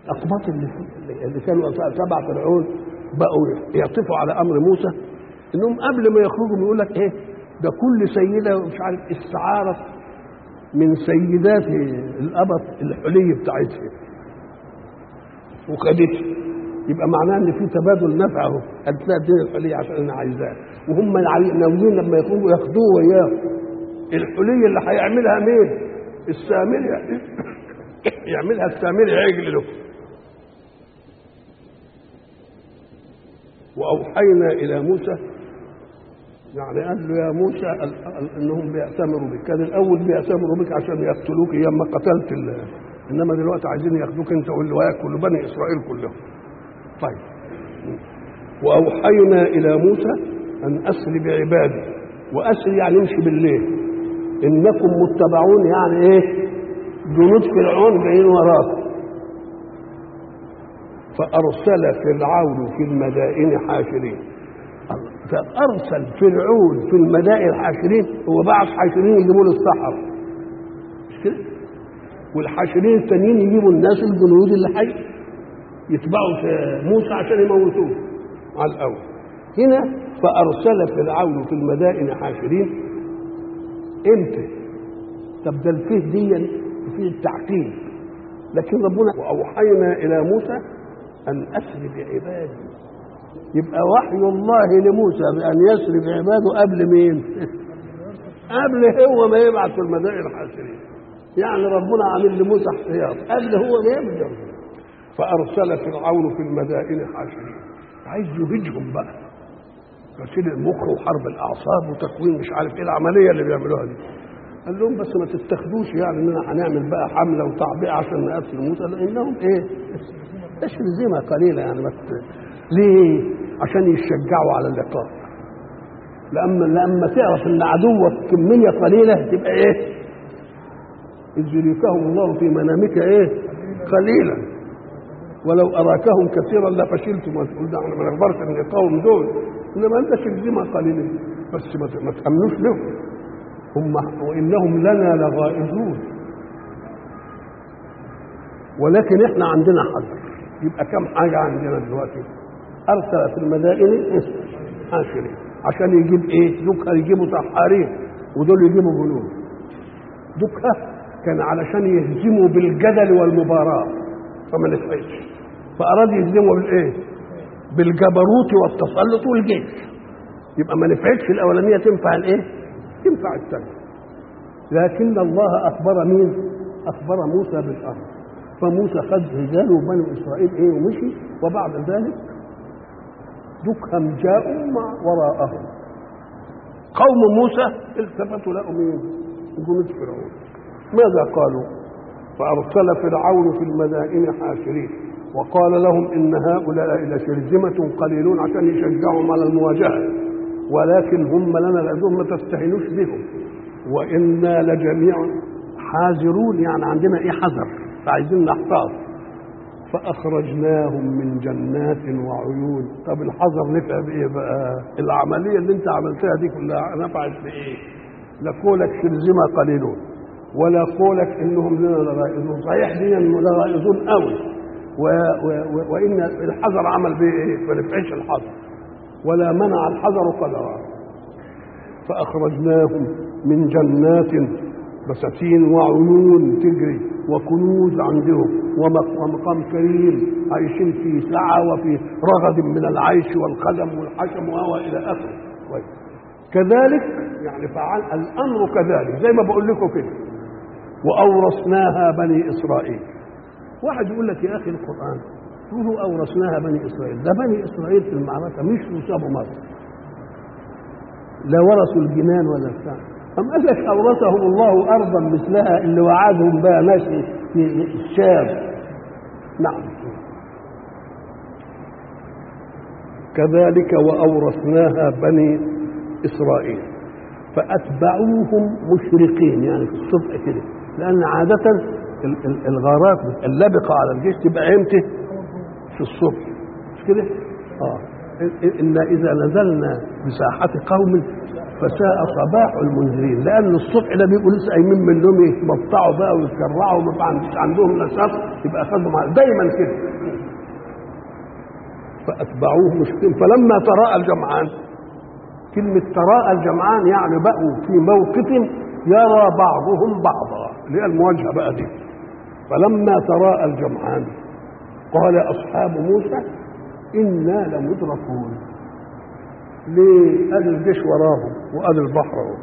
اقباط اللي, اللي كانوا تبع فرعون بقوا يعطفوا على امر موسى انهم قبل ما يخرجوا يقول لك ايه ده كل سيده مش عارف استعارت من سيدات الابط الحلي بتاعتها وخدتها يبقى معناه ان في تبادل نفع اهو قالت لها اديني الحلي عشان انا عايزاه وهم ناويين لما يخرجوا ياخدوه وياه الحلي اللي هيعملها مين؟ السامري يعملها السامري عجل له واوحينا الى موسى يعني قال له يا موسى انهم بيأتمروا بك كان الاول بيأتمروا بك عشان يقتلوك ايام ما قتلت انما دلوقتي عايزين ياخدوك انت واللي وياك كل بني اسرائيل كلهم طيب واوحينا الى موسى ان اسر بعبادي واسر يعني امشي بالليل انكم متبعون يعني ايه جنود فرعون جايين وراكم فارسل فرعون في المدائن حاشرين فارسل فرعون في المدائن حاشرين هو بعث حاشرين يجيبوا له السحر مش كده والحاشرين التانيين يجيبوا الناس الجنود اللي حي يتبعوا في موسى عشان يموتوه على الاول هنا فارسل فرعون في المدائن حاشرين امتى طب ده الفيه دي فيه التعقيد لكن ربنا واوحينا الى موسى ان اسر بعبادي يبقى وحي الله لموسى بان يسر بعباده قبل مين قبل هو ما يبعث في المدائن الحاشرين يعني ربنا عامل لموسى احتياط قبل هو ما يبدا فارسل فرعون في المدائن حاشرين عايز يهجهم بقى غسيل المخ وحرب الاعصاب وتكوين مش عارف ايه العمليه اللي بيعملوها دي قال لهم بس ما تتخذوش يعني اننا هنعمل بقى حمله وتعبئه عشان نقتل موسى لانهم ايه تشرذمه قليله يعني ما ليه؟ عشان يشجعوا على اللقاء لما لما تعرف ان عدوك كميه قليله تبقى ايه؟ اذ يريكهم الله في منامك ايه؟ قليلا ولو اراكهم كثيرا لفشلتم وتقول ده انا ما نقدرش ان نقاوم دول انما انت شرذمه قليلا بس ما تامنوش لهم هم وانهم لنا لغائزون ولكن احنا عندنا حذر يبقى كم حاجه عندنا دلوقتي ارسل في المدائن حاشرين عشان يجيب ايه دوكها يجيبوا سحارين ودول يجيبوا جنود دوكها كان علشان يهزموا بالجدل والمباراه فما نفعش فاراد يهزموا بالايه بالجبروت والتسلط والجيش يبقى ما نفعتش الاولانيه تنفع الايه تنفع الثانيه لكن الله اخبر مين اخبر موسى بالامر فموسى خد رجاله وبنو اسرائيل ايه ومشي وبعد ذلك دكهم جاءوا مع وراءهم قوم موسى التفتوا لقوا مين جنود فرعون ماذا قالوا فارسل فرعون في المدائن حاشرين وقال لهم ان هؤلاء لشرذمه قليلون عشان يشجعهم على المواجهه ولكن هم لنا لازم ما تستهينوش بهم وانا لجميع حاذرون يعني عندنا ايه حذر فعايزين نحتاط فاخرجناهم من جنات وعيون طب الحذر نفع بايه بقى العمليه اللي انت عملتها دي كلها نفعت بايه لا قولك شرذمه قليلون ولا قولك انهم لنا لغائزون صحيح دي لغائزون قوي و و و وان الحذر عمل به ايه ما نفعش الحذر ولا منع الحذر قدرا فاخرجناهم من جنات بساتين وعيون تجري وكنوز عندهم ومقام كريم عايشين في سعة وفي رغد من العيش والخدم والحشم وهو إلى آخره كذلك يعني فعل الأمر كذلك زي ما بقول لكم كده وأورثناها بني إسرائيل واحد يقول لك يا أخي القرآن قولوا أورثناها بني إسرائيل ده بني إسرائيل في المعركة مش وسابوا مصر لا ورثوا الجنان ولا بتاع أم قال لك أورثهم الله أرضا مثلها اللي وعدهم بها ماشي في الشام نعم كذلك وأورثناها بني إسرائيل فأتبعوهم مشرقين يعني في الصبح كده لأن عادة الغارات اللبقة على الجيش تبقى امتى؟ في الصبح مش كده؟ اه إن إذا نزلنا بساحة قوم فساء صباح المنذرين لان الصبح ده بيبقوا لسه قايمين من النوم يتمطعوا بقى ويتكرعوا وما عندوش عندهم نشاط يبقى اخذوا مع دايما كده فاتبعوه مشركين فلما تراءى الجمعان كلمة تراءى الجمعان يعني بقوا في موقف يرى بعضهم بعضا اللي هي المواجهة بقى دي فلما تراءى الجمعان قال أصحاب موسى إنا لمدركون ليه؟ ادي الجيش وراهم وادي البحر اهو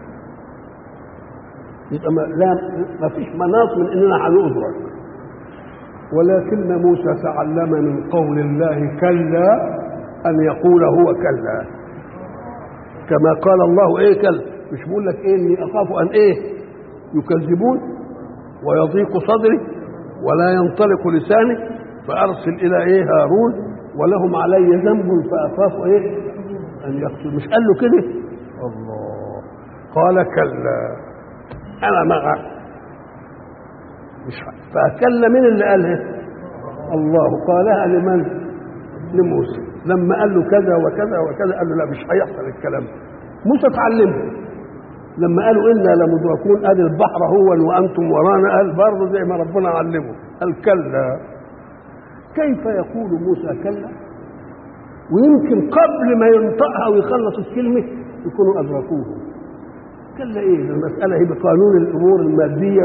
يبقى ما لا ما فيش مناص من اننا هنؤذرك ولكن موسى تعلم من قول الله كلا ان يقول هو كلا كما قال الله ايه كلا مش بقول لك ايه اني اخاف ان ايه يكذبون ويضيق صدري ولا ينطلق لساني فارسل الى ايه هارون ولهم علي ذنب فاخاف ايه ان يقتل مش قال له كده الله قال كلا انا معك مش فكلا مين اللي قالها الله قالها لمن لموسى لما قال له كذا وكذا وكذا قال له لا مش هيحصل الكلام موسى اتعلمها لما قالوا انا لمدركون ادي البحر هو وانتم ورانا قال برضه زي ما ربنا علمه قال كلا كيف يقول موسى كلا ويمكن قبل ما ينطقها ويخلص الكلمة يكونوا أدركوه كلا إيه المسألة هي بقانون الأمور المادية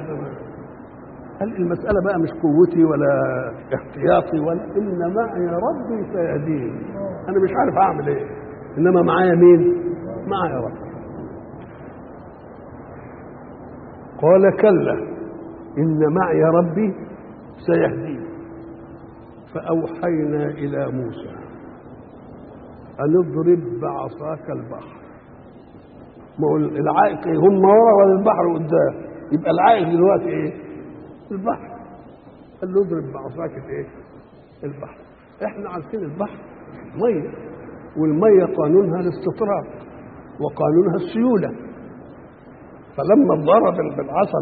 هل المسألة بقى مش قوتي ولا احتياطي ولا إن معي ربي سيهدين أنا مش عارف أعمل إيه إنما معايا مين؟ معايا ربي قال كلا إن معي ربي سيهدين فأوحينا إلى موسى أن اضرب بعصاك البحر ما هو العائق إيه؟ هم ورا ولا البحر قدام يبقى العائق دلوقتي ايه البحر قال له اضرب بعصاك ايه البحر احنا عارفين البحر ميه والميه قانونها الاستطراد وقانونها السيوله فلما ضرب بالعصا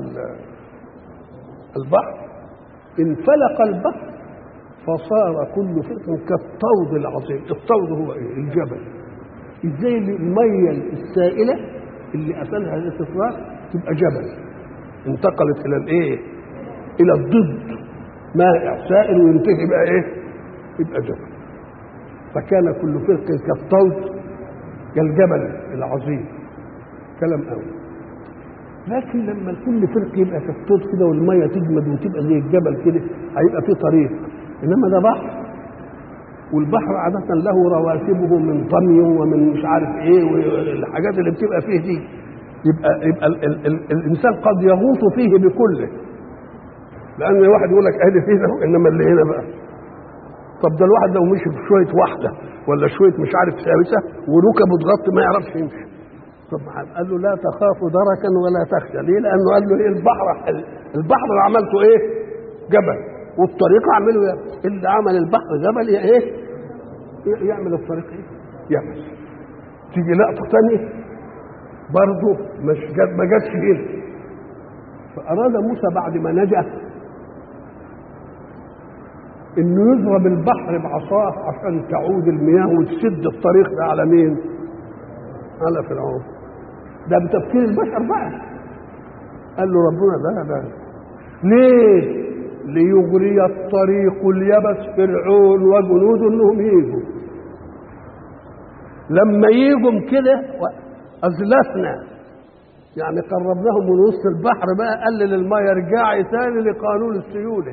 البحر انفلق البحر فصار كل فرق كالطود العظيم الطود هو ايه الجبل ازاي الميه السائله اللي اثنها الاستطراد تبقى جبل انتقلت الى الايه الى الضد مائع سائل وينتهي بقى ايه يبقى جبل فكان كل فرق كالطود كالجبل العظيم كلام قوي لكن لما كل فرق يبقى كالطود كده والميه تجمد وتبقى زي الجبل كده هيبقى في طريق انما ده بحر والبحر عادة له رواسبه من طمي ومن مش عارف ايه والحاجات اللي بتبقى فيه دي يبقى يبقى ال ال ال الانسان قد يغوص فيه بكله لان واحد يقول لك اهلي فيه انما اللي هنا بقى طب ده الواحد لو مشي بشويه واحده ولا شويه مش عارف ثابته وركبه تغطي ما يعرفش يمشي طب قال له لا تخافوا دركا ولا تخشى ليه؟ لانه قال له ايه البحر البحر اللي عملته ايه؟ جبل والطريق اعمله يا اللي عمل البحر جبل ايه؟ يعمل الطريق ايه؟ يعمل تيجي لقطه ثانيه برضه مش جت ما جاتش هنا فاراد موسى بعد ما نجا انه يضرب البحر بعصاه عشان تعود المياه وتسد الطريق ده على مين؟ على فرعون ده بتفكير البشر بقى قال له ربنا ده ده ليه؟ ليغري الطريق اليبس فرعون وجنوده انهم يجوا لما يجوا كده أزلفنا يعني قربناهم من وسط البحر بقى قلل المية رجعي ثاني لقانون السيولة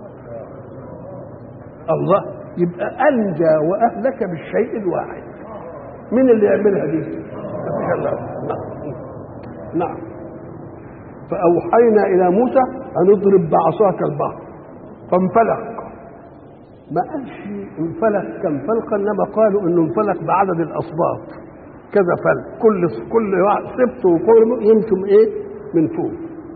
الله يبقى أنجى وأهلك بالشيء الواحد مين اللي يعملها دي؟ مفيش الله نعم نعم فأوحينا إلى موسى أن اضرب بعصاك البحر فانفلق ما قالش انفلق كانفلق انما قالوا انه انفلق بعدد الاصباط كذا فلك كل كل واحد سبت وكل يمشوا ايه من فوق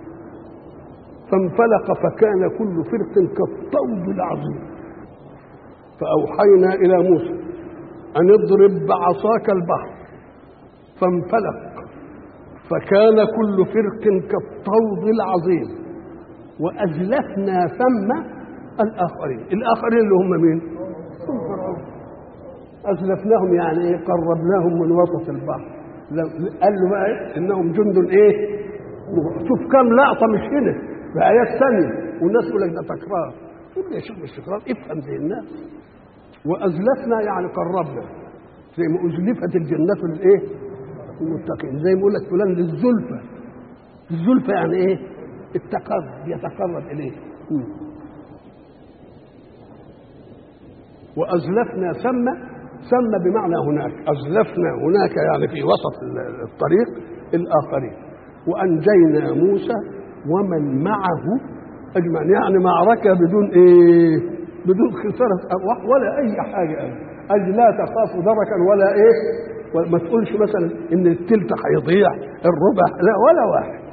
فانفلق فكان كل فرق كالطود العظيم فأوحينا إلى موسى أن اضرب بعصاك البحر فانفلق فكان كل فرق كالطود العظيم وأزلفنا ثم الآخرين الآخرين اللي هم مين؟ هم فرعون أزلفناهم يعني إيه قربناهم من وسط البحر قال له بقى إيه؟ انهم جند ايه شوف كم لقطه مش هنا في ايات ثانيه والناس يقول لك ده تكرار قول يا شيخ مش تكرار افهم زي الناس وازلفنا يعني قربنا زي ما ازلفت الجنه للايه المتقين زي ما يقول لك فلان للزلفى الزلفى يعني ايه التقرب يتقرب اليه وازلفنا ثم ثم بمعنى هناك ازلفنا هناك يعني في وسط الطريق الاخرين وانجينا موسى ومن معه اجمعين يعني معركه بدون ايه بدون خساره ارواح ولا اي حاجه اجل لا تخاف دركا ولا ايه ما تقولش مثلا ان التلت هيضيع الربع لا ولا واحد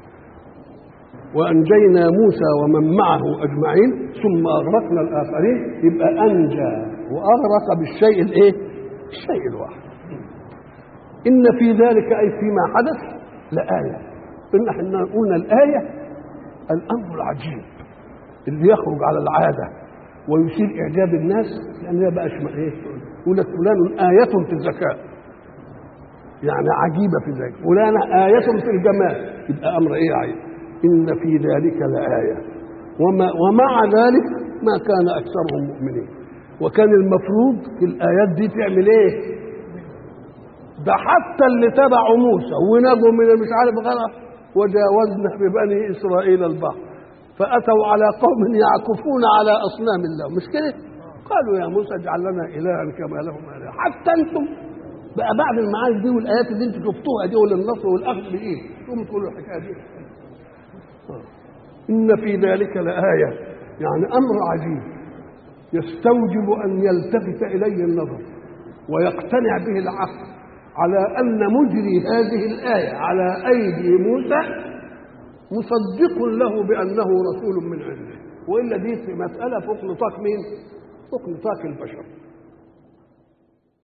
وانجينا موسى ومن معه اجمعين ثم اغرقنا الاخرين يبقى انجى واغرق بالشيء الايه الشيء الواحد ان في ذلك اي فيما حدث لايه ان احنا قلنا الايه الامر العجيب اللي يخرج على العاده ويثير اعجاب الناس لان ده بقى اسمه ايه يقول لك فلان ايه في الذكاء يعني عجيبه في ذلك فلان ايه في الجمال يبقى امر ايه عجيب ان في ذلك لايه وما ومع ذلك ما كان اكثرهم مؤمنين وكان المفروض في الايات دي تعمل ايه ده حتى اللي تبعوا موسى ونجوا من مش عارف غرق وجاوزنا ببني اسرائيل البحر فاتوا على قوم يعكفون على اصنام الله مش كده قالوا يا موسى اجعل لنا الها كما لهم اله حتى انتم بقى بعد المعارك دي والايات اللي انتم شفتوها دي وللنصر والاخذ بايه تقوموا تقولوا الحكايه دي ان في ذلك لايه يعني امر عجيب يستوجب ان يلتفت اليه النظر ويقتنع به العقل على ان مجري هذه الايه على ايدي موسى مصدق له بانه رسول من عنده والا دي في مساله فوق نطاق مين؟ فوق نطاق البشر